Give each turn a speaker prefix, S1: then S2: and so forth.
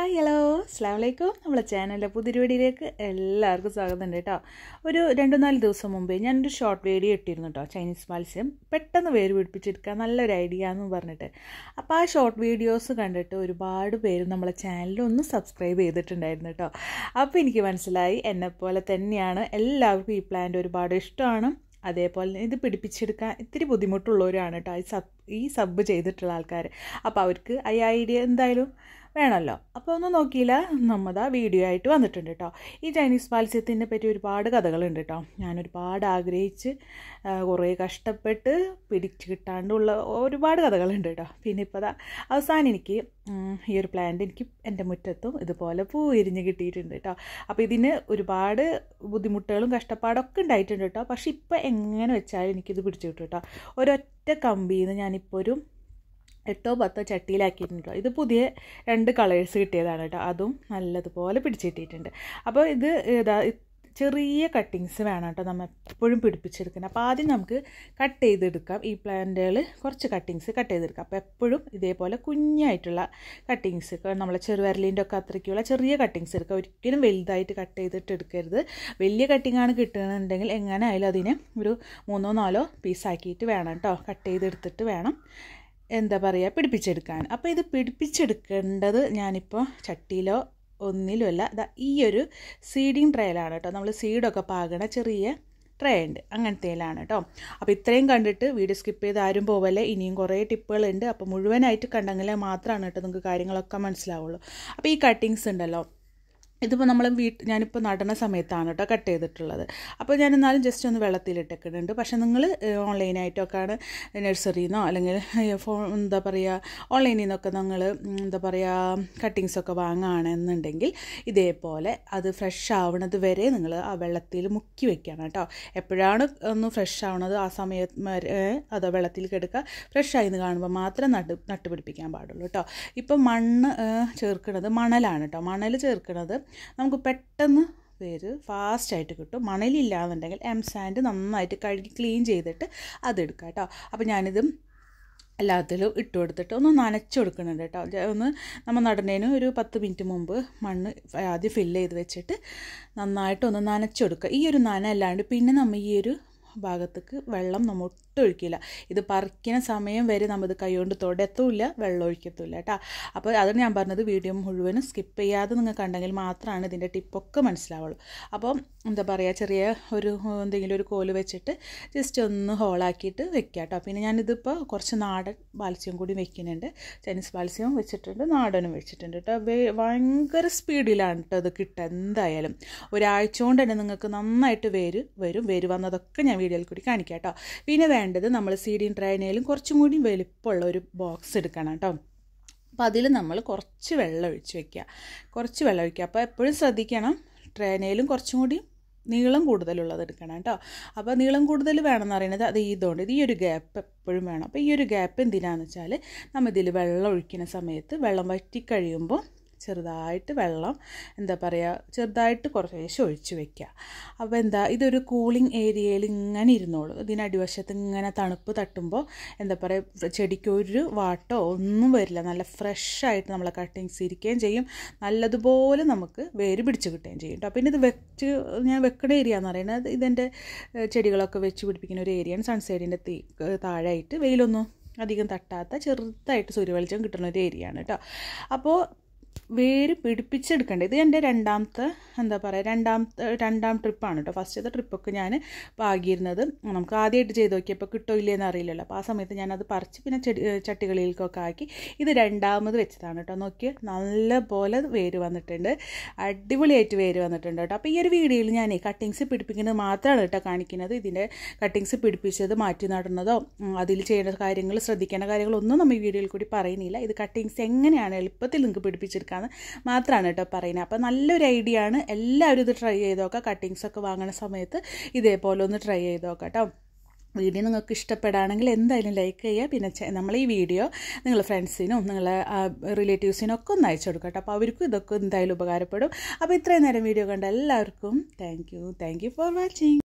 S1: hi hello അസ്സാം വലൈക്കും നമ്മളെ ചാനലിലെ പുതിയ വീഡിയോയിലേക്ക് എല്ലാവർക്കും സ്വാഗതം ഉണ്ട് കേട്ടോ ഒരു രണ്ട് നാല് ദിവസം മുമ്പേ ഞാനൊരു ഷോർട്ട് വീഡിയോ ഇട്ടിരുന്നു കേട്ടോ ചൈനീസ് മത്സ്യം പെട്ടെന്ന് വേര് പിടിപ്പിച്ചെടുക്കാൻ നല്ലൊരു ഐഡിയ എന്ന് പറഞ്ഞിട്ട് അപ്പോൾ ആ ഷോർട്ട് വീഡിയോസ് കണ്ടിട്ട് ഒരുപാട് പേര് നമ്മളെ ചാനലിൽ ഒന്ന് സബ്സ്ക്രൈബ് ചെയ്തിട്ടുണ്ടായിരുന്നു കേട്ടോ അപ്പോൾ എനിക്ക് മനസ്സിലായി എന്നെപ്പോലെ തന്നെയാണ് എല്ലാവർക്കും ഈ പ്ലാന്റ് ഒരുപാട് ഇഷ്ടമാണ് അതേപോലെ ഇത് പിടിപ്പിച്ചെടുക്കാൻ ഇത്തിരി ബുദ്ധിമുട്ടുള്ളവരാണ് കേട്ടോ ഈ സബ് ഈ സബ് ചെയ്തിട്ടുള്ള ആൾക്കാർ അപ്പോൾ അവർക്ക് ഈ ഐഡിയ എന്തായാലും വേണമല്ലോ അപ്പോൾ ഒന്നും നോക്കിയില്ല നമ്മതാ വീഡിയോ ആയിട്ട് വന്നിട്ടുണ്ട് കേട്ടോ ഈ ചൈനീസ് മത്സ്യത്തിനെ പറ്റി ഒരുപാട് കഥകളുണ്ട് കേട്ടോ ഞാൻ ഒരുപാട് ആഗ്രഹിച്ച് കുറേ കഷ്ടപ്പെട്ട് പിടിച്ച് കിട്ടാണ്ടുള്ള ഒരുപാട് കഥകളുണ്ട് കേട്ടോ പിന്നെ ഇപ്പോൾ അതാ അവസാനം എനിക്ക് ഈ ഒരു പ്ലാന്റ് എനിക്ക് എൻ്റെ മുറ്റത്തും ഇതുപോലെ പൂ ഇരിഞ്ഞ് കിട്ടിയിട്ടുണ്ട് കേട്ടോ അപ്പോൾ ഇതിന് ഒരുപാട് ബുദ്ധിമുട്ടുകളും കഷ്ടപ്പാടൊക്കെ ഉണ്ടായിട്ടുണ്ട് കേട്ടോ പക്ഷെ ഇപ്പോൾ എങ്ങനെ വെച്ചാലും എനിക്കിത് പിടിച്ചു കിട്ടും കേട്ടോ ഒരൊറ്റ കമ്പിയിൽ നിന്ന് ഞാനിപ്പോൾ ഒരു എട്ടോ പത്തോ ചട്ടിയിലാക്കിയിട്ടുണ്ട് ഇത് പുതിയ രണ്ട് കളേഴ്സ് കിട്ടിയതാണ് കേട്ടോ അതും നല്ലതുപോലെ പിടിച്ചിട്ടിട്ടുണ്ട് അപ്പോൾ ഇത് ഇതാ ചെറിയ കട്ടിങ്സ് വേണം കേട്ടോ നമ്മൾ എപ്പോഴും പിടിപ്പിച്ചെടുക്കണം അപ്പോൾ ആദ്യം നമുക്ക് കട്ട് ചെയ്തെടുക്കാം ഈ പ്ലാന്റുകൾ കുറച്ച് കട്ടിങ്സ് കട്ട് ചെയ്തെടുക്കാം അപ്പോൾ എപ്പോഴും ഇതേപോലെ കുഞ്ഞായിട്ടുള്ള കട്ടിങ്സ് നമ്മളെ ചെറുവിരലിൻ്റെ ഒക്കെ അത്രയ്ക്കുള്ള ചെറിയ കട്ടിങ്സ് എടുക്കുക ഒരിക്കലും വലുതായിട്ട് കട്ട് ചെയ്തിട്ട് എടുക്കരുത് വലിയ കട്ടിങ്ങാണ് കിട്ടുന്നുണ്ടെങ്കിൽ എങ്ങനെ ആയാലും അതിനെ ഒരു മൂന്നോ നാലോ പീസാക്കിയിട്ട് വേണം കേട്ടോ കട്ട് ചെയ്തെടുത്തിട്ട് വേണം എന്താ പറയുക പിടിപ്പിച്ചെടുക്കാൻ അപ്പോൾ ഇത് പിടിപ്പിച്ചെടുക്കേണ്ടത് ഞാനിപ്പോൾ ചട്ടിയിലോ ഒന്നിലുമല്ല ഇതാ ഈ ഒരു സീഡിങ് ട്രയലാണ് കേട്ടോ നമ്മൾ സീഡൊക്കെ പാകണ ചെറിയ ട്രേ ഉണ്ട് അങ്ങനത്തേലാണ് കേട്ടോ അപ്പോൾ ഇത്രയും കണ്ടിട്ട് വീഡിയോ സ്കിപ്പ് ചെയ്ത് ആരും പോവല്ലേ ഇനിയും കുറേ ടിപ്പുകളുണ്ട് അപ്പോൾ മുഴുവനായിട്ട് കണ്ടെങ്കിലേ മാത്രമാണ് കേട്ടോ നിങ്ങൾക്ക് കാര്യങ്ങളൊക്കെ മനസ്സിലാവുള്ളൂ അപ്പോൾ ഈ കട്ടിങ്സ് ഉണ്ടല്ലോ ഇതിപ്പോൾ നമ്മൾ വീട്ട് ഞാനിപ്പോൾ നടണ സമയത്താണ് കേട്ടോ കട്ട് ചെയ്തിട്ടുള്ളത് അപ്പോൾ ഞാൻ എന്നാലും ജസ്റ്റ് ഒന്ന് വെള്ളത്തിലിട്ടേക്കുന്നുണ്ട് പക്ഷേ നിങ്ങൾ ഓൺലൈനായിട്ടൊക്കെയാണ് നഴ്സറിയിൽ നിന്നോ അല്ലെങ്കിൽ ഫോൺ എന്താ പറയുക ഓൺലൈനിൽ നിന്നൊക്കെ നിങ്ങൾ എന്താ പറയുക കട്ടിങ്സൊക്കെ വാങ്ങുകയാണെന്നുണ്ടെങ്കിൽ ഇതേപോലെ അത് ഫ്രഷ് ആവണത് വരെ നിങ്ങൾ ആ വെള്ളത്തിൽ മുക്കി വെക്കണം കേട്ടോ എപ്പോഴാണ് ഒന്ന് ഫ്രഷ് ആവണത് ആ സമയത്ത് അത് വെള്ളത്തിൽ കിടക്കുക ഫ്രഷ് ആയി എന്ന് കാണുമ്പോൾ മാത്രം നട്ട് നട്ടുപിടിപ്പിക്കാൻ പാടുള്ളൂ കേട്ടോ ഇപ്പം മണ്ണ് ചേർക്കുന്നത് മണലാണ് കേട്ടോ മണൽ ചേർക്കുന്നത് നമുക്ക് പെട്ടെന്ന് വേര് ഫാസ്റ്റായിട്ട് കിട്ടും മണലില്ലാന്നുണ്ടെങ്കിൽ എം സാൻഡ് നന്നായിട്ട് കഴുകി ക്ലീൻ ചെയ്തിട്ട് അതെടുക്കാം കേട്ടോ അപ്പോൾ ഞാനിത് എല്ലാത്തിലും ഇട്ട് കൊടുത്തിട്ട് ഒന്ന് നനച്ച് കൊടുക്കുന്നുണ്ട് കേട്ടോ ഒന്ന് നമ്മൾ നടന്നതിന് ഒരു പത്ത് മിനിറ്റ് മുമ്പ് മണ്ണ് ആദ്യം ഫില്ല് ചെയ്ത് വെച്ചിട്ട് നന്നായിട്ടൊന്ന് നനച്ച് കൊടുക്കുക ഈ ഒരു നന അല്ലാണ്ട് പിന്നെ നമ്മൾ ഈ ഒരു ഭാഗത്തേക്ക് വെള്ളം നമ്മൾ ഒട്ടും ഒഴിക്കില്ല ഇത് പറിക്കുന്ന സമയം വരെ നമ്മത് കൈകൊണ്ട് തൊടത്തുമില്ല വെള്ളം ഒഴിക്കത്തുമില്ല കേട്ടോ അപ്പോൾ അതാണ് ഞാൻ പറഞ്ഞത് വീഡിയോ മുഴുവനും സ്കിപ്പ് ചെയ്യാതെ നിങ്ങൾ കണ്ടെങ്കിൽ മാത്രമാണ് ഇതിൻ്റെ ടിപ്പൊക്കെ മനസ്സിലാവുള്ളൂ അപ്പോൾ എന്താ പറയുക ചെറിയ ഒരു എന്തെങ്കിലും ഒരു കോല് വെച്ചിട്ട് ജസ്റ്റ് ഒന്ന് ഹോളാക്കിയിട്ട് വെക്കുക കേട്ടോ പിന്നെ ഞാനിതിപ്പോൾ കുറച്ച് നാടൻ ബാൽസ്യം കൂടി വെക്കുന്നുണ്ട് ചൈനീസ് ബാൽസ്യവും വെച്ചിട്ടുണ്ട് നാടനും വെച്ചിട്ടുണ്ട് കേട്ടോ ഭയങ്കര സ്പീഡിലാണ് കേട്ടോ ഇത് കിട്ടുക എന്തായാലും ഒരാഴ്ച കൊണ്ട് തന്നെ നിങ്ങൾക്ക് നന്നായിട്ട് വേര് വരും വേര് വന്നതൊക്കെ ഞാൻ വീഡിയോയിൽ കൂടി കാണിക്കാം കേട്ടോ പിന്നെ വേണ്ടത് നമ്മൾ സീഡിങ് ട്രൈനയിലും കുറച്ചും കൂടി വലിപ്പമുള്ള ഒരു ബോക്സ് എടുക്കണം കേട്ടോ അപ്പോൾ അതിൽ നമ്മൾ കുറച്ച് വെള്ളം ഒഴിച്ച് വെക്കുക കുറച്ച് വെള്ളം ഒഴിക്കുക അപ്പോൾ എപ്പോഴും ശ്രദ്ധിക്കണം ട്രേനയിലും കുറച്ചും കൂടി നീളം കൂടുതലുള്ളത് എടുക്കണം കേട്ടോ അപ്പോൾ നീളം കൂടുതൽ വേണമെന്ന് പറയുന്നത് അത് ഇതുകൊണ്ട് ഇത് ഈ ഒരു ഗ്യാപ്പ് എപ്പോഴും വേണം അപ്പോൾ ഈ ഒരു ഗ്യാപ്പ് എന്തിനാണെന്ന് വെച്ചാൽ നമ്മൾ ഇതിൽ വെള്ളം ഒഴിക്കുന്ന സമയത്ത് വെള്ളം വറ്റി കഴിയുമ്പോൾ ചെറുതായിട്ട് വെള്ളം എന്താ പറയുക ചെറുതായിട്ട് കുറേശ്ശെ ഒഴിച്ച് വെക്കുക അപ്പോൾ എന്താ ഇതൊരു കൂളിംഗ് ഏരിയയിൽ ഇങ്ങനെ ഇരുന്നോളൂ ഇതിനടിവശത്ത് ഇങ്ങനെ തണുപ്പ് തട്ടുമ്പോൾ എന്താ പറയുക ചെടിക്ക് ഒരു വാട്ടോ ഒന്നും വരില്ല നല്ല ഫ്രഷായിട്ട് നമ്മളെ കട്ടിങ്സ് ഇരിക്കുകയും ചെയ്യും നല്ലതുപോലെ നമുക്ക് വേര് പിടിച്ച് കിട്ടുകയും ചെയ്യും കേട്ടോ പിന്നെ ഇത് വെച്ച് ഞാൻ വെക്കുന്ന ഏരിയ എന്ന് പറയുന്നത് ഇതെൻ്റെ ചെടികളൊക്കെ വെച്ച് പിടിപ്പിക്കുന്ന ഒരു ഏരിയയാണ് സൺസൈഡിൻ്റെ തീ താഴെയായിട്ട് വെയിലൊന്നും അധികം തട്ടാത്ത ചെറുതായിട്ട് സൂര്യവെളിച്ചം കിട്ടുന്ന ഒരു ഏരിയയാണ് കേട്ടോ അപ്പോൾ വേര് പിടിപ്പിച്ചെടുക്കേണ്ടത് ഇത് എൻ്റെ രണ്ടാമത്തെ എന്താ പറയുക രണ്ടാമത്തെ രണ്ടാം ട്രിപ്പാണ് കേട്ടോ ഫസ്റ്റത്തെ ട്രിപ്പൊക്കെ ഞാൻ പാകിയിരുന്നത് നമുക്ക് ആദ്യമായിട്ട് ചെയ്ത് നോക്കിയപ്പോൾ കിട്ടോ ഇല്ലയെന്ന് അറിയില്ലല്ലോ അപ്പോൾ ആ സമയത്ത് ഞാനത് പറിച്ച് പിന്നെ ചെടി ചട്ടികളിലേക്കൊക്കെ ആക്കി ഇത് രണ്ടാമത് വെച്ചതാണ് കേട്ടോ നോക്കി നല്ല പോലെ വേര് വന്നിട്ടുണ്ട് അടിപൊളിയായിട്ട് വേര് വന്നിട്ടുണ്ട് കേട്ടോ അപ്പോൾ ഈ ഒരു വീഡിയോയിൽ ഞാൻ കട്ടിങ്സ് പിടിപ്പിക്കുന്നത് മാത്രമാണ് കേട്ടോ കാണിക്കുന്നത് ഇതിൻ്റെ കട്ടിങ്സ് പിടിപ്പിച്ചത് മാറ്റി നടുന്നതോ അതിൽ ചെയ്യേണ്ട കാര്യങ്ങൾ ശ്രദ്ധിക്കേണ്ട കാര്യങ്ങളൊന്നും നമ്മൾ ഈ വീഡിയോയിൽ കൂടി പറയുന്നില്ല ഇത് കട്ടിങ്സ് എങ്ങനെയാണ് എളുപ്പത്തിൽ നിങ്ങൾക്ക് പിടിപ്പിച്ചെടുക്കാൻ മാത്രമാണ് കേട്ടോ പറയുന്നത് അപ്പോൾ നല്ലൊരു ഐഡിയ ആണ് എല്ലാവരും ഇത് ട്രൈ ചെയ്ത് നോക്കാം കട്ടിങ്സ് ഒക്കെ വാങ്ങുന്ന സമയത്ത് ഇതേപോലെ ഒന്ന് ട്രൈ ചെയ്ത് നോക്കാം കേട്ടോ വീഡിയോ നിങ്ങൾക്ക് ഇഷ്ടപ്പെടുകയാണെങ്കിൽ എന്തായാലും ലൈക്ക് ചെയ്യുക പിന്നെ നമ്മൾ ഈ വീഡിയോ നിങ്ങളുടെ ഫ്രണ്ട്സിനും നിങ്ങളെ റിലേറ്റീവ്സിനും ഒക്കെ ഒന്ന് അയച്ചു കൊടുക്കാം കേട്ടോ അപ്പോൾ അവർക്കും ഇതൊക്കെ എന്തായാലും ഉപകാരപ്പെടും അപ്പോൾ ഇത്രയും നേരം വീഡിയോ കണ്ട എല്ലാവർക്കും thank you thank you for watching